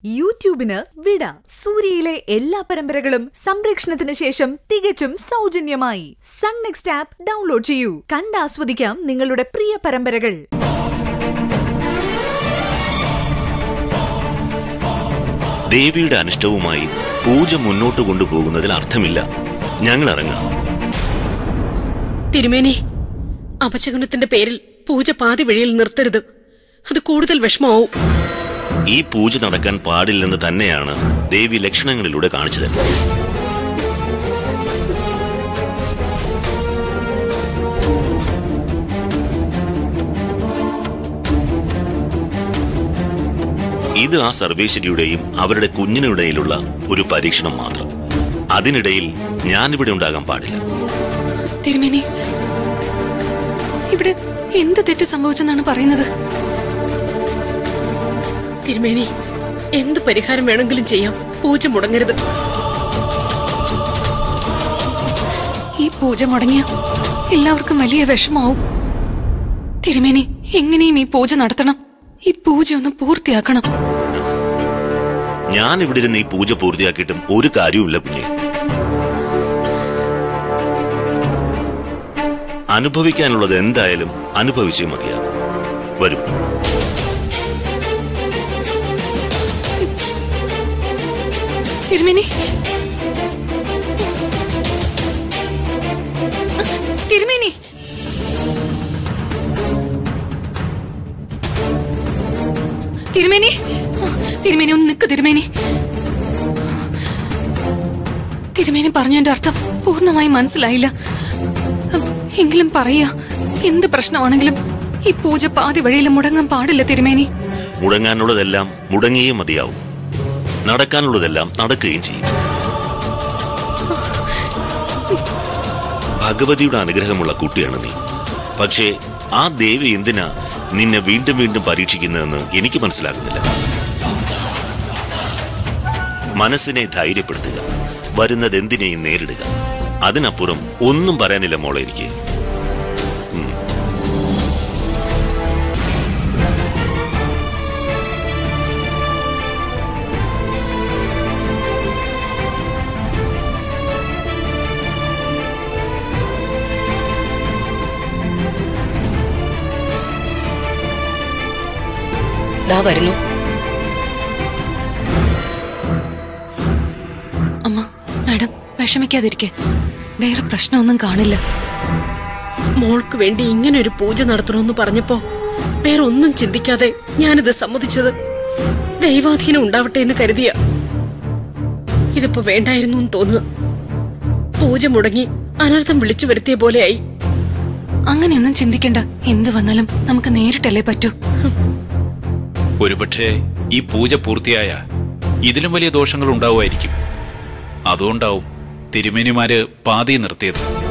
യൂട്യൂബിന് വിട സൂര്യയിലെ എല്ലാ പരമ്പരകളും സംരക്ഷണത്തിന് ശേഷം തികച്ചും സൗജന്യമായി സൺ നെക്സ്റ്റ് ആപ്പ് ഡൗൺലോഡ് ചെയ്യൂ കണ്ടാസ്വദിക്കാം നിങ്ങളുടെ പ്രിയ പരമ്പരകൾ ദേവിയുടെ അനിഷ്ടവുമായി പൂജ മുന്നോട്ട് കൊണ്ടുപോകുന്നതിൽ അർത്ഥമില്ല ഞങ്ങൾ ഇറങ്ങാം തിരുമേനി അപശകുനത്തിന്റെ പേരിൽ പൂജ പാതി വഴിയിൽ നിർത്തരുത് അത് കൂടുതൽ വിഷമാവും ഈ പൂജ നടക്കാൻ പാടില്ലെന്ന് തന്നെയാണ് ദേവി ലക്ഷണങ്ങളിലൂടെ കാണിച്ചു തരുന്നത് ഇത് ആ സർവേശ്വരിയുടെയും അവരുടെ കുഞ്ഞിനിടയിലുള്ള ഒരു പരീക്ഷണം മാത്രം അതിനിടയിൽ ഞാനിവിടെ ഉണ്ടാകാൻ പാടില്ല തിരുമേനി ഇവിടെ എന്ത് തെറ്റ് സംഭവിച്ചെന്നാണ് പറയുന്നത് തിരുമേനി എന്ത് പരിഹാരം വേണമെങ്കിലും ചെയ്യാം പൂജ മുടങ്ങരുത് ഈ പൂജ മുടങ്ങിയ എല്ലാവർക്കും വലിയ വിഷമാവും തിരുമേനി എങ്ങനെയും ഈ പൂജ നടത്തണം ഈ പൂജ ഒന്ന് പൂർത്തിയാക്കണം ഞാൻ ഇവിടെ ഇരുന്ന് ഈ പൂജ പൂർത്തിയാക്കിയിട്ടും ഒരു കാര്യവുമില്ല കുഞ്ഞെ അനുഭവിക്കാനുള്ളത് എന്തായാലും അനുഭവിച്ചേ മതിയാകും വരൂ തിരുമേനി തിരുമേനി തിരുമേനി തിരുമേനി ഒന്ന് നിക്ക് തിരുമേനി തിരുമേനി പറഞ്ഞതിന്റെ അർത്ഥം പൂർണ്ണമായി മനസ്സിലായില്ല എങ്കിലും പറയാ എന്ത് പ്രശ്നമാണെങ്കിലും ഈ പൂജ പാതി വഴിയിൽ മുടങ്ങാൻ പാടില്ല തിരുമേനി മുടങ്ങാനുള്ളതെല്ലാം മുടങ്ങിയേ മതിയാവും നടക്കാനുള്ളതെല്ലാം നടക്കുകയും ചെയ്യും ഭഗവതിയുടെ അനുഗ്രഹമുള്ള കുട്ടിയാണ് നീ പക്ഷേ ആ ദേവി എന്തിനാ നിന്നെ വീണ്ടും വീണ്ടും പരീക്ഷിക്കുന്നതെന്ന് എനിക്ക് മനസ്സിലാകുന്നില്ല മനസ്സിനെ ധൈര്യപ്പെടുത്തുക വരുന്നതെന്തിനേയും നേരിടുക അതിനപ്പുറം ഒന്നും പറയാനില്ല മോളെ എനിക്ക് ദാ വരുന്നു അമ്മ മാഡം വിഷമിക്കാതിരിക്കെ വേറെ പ്രശ്നമൊന്നും കാണില്ല മോൾക്ക് വേണ്ടി ഇങ്ങനെ ഒരു പൂജ നടത്തണമെന്ന് പറഞ്ഞപ്പോ വേറെ ഒന്നും ചിന്തിക്കാതെ ഞാനിത് സമ്മതിച്ചത് ദൈവാധീനം ഉണ്ടാവട്ടെ എന്ന് കരുതിയ ഇതിപ്പോ വേണ്ടായിരുന്നു എന്ന് തോന്നുക പൂജ മുടങ്ങി അനർത്ഥം വിളിച്ചു വരുത്തിയ പോലെയായി അങ്ങനെയൊന്നും ചിന്തിക്കണ്ട എന്ത് വന്നാലും നമുക്ക് നേരിട്ടല്ലേ പറ്റൂ ഒരുപക്ഷെ ഈ പൂജ പൂർത്തിയായ ഇതിലും വലിയ ദോഷങ്ങൾ ഉണ്ടാവുമായിരിക്കും അതുകൊണ്ടാവും തിരുമേനിമാര് പാതി നിർത്തിയത്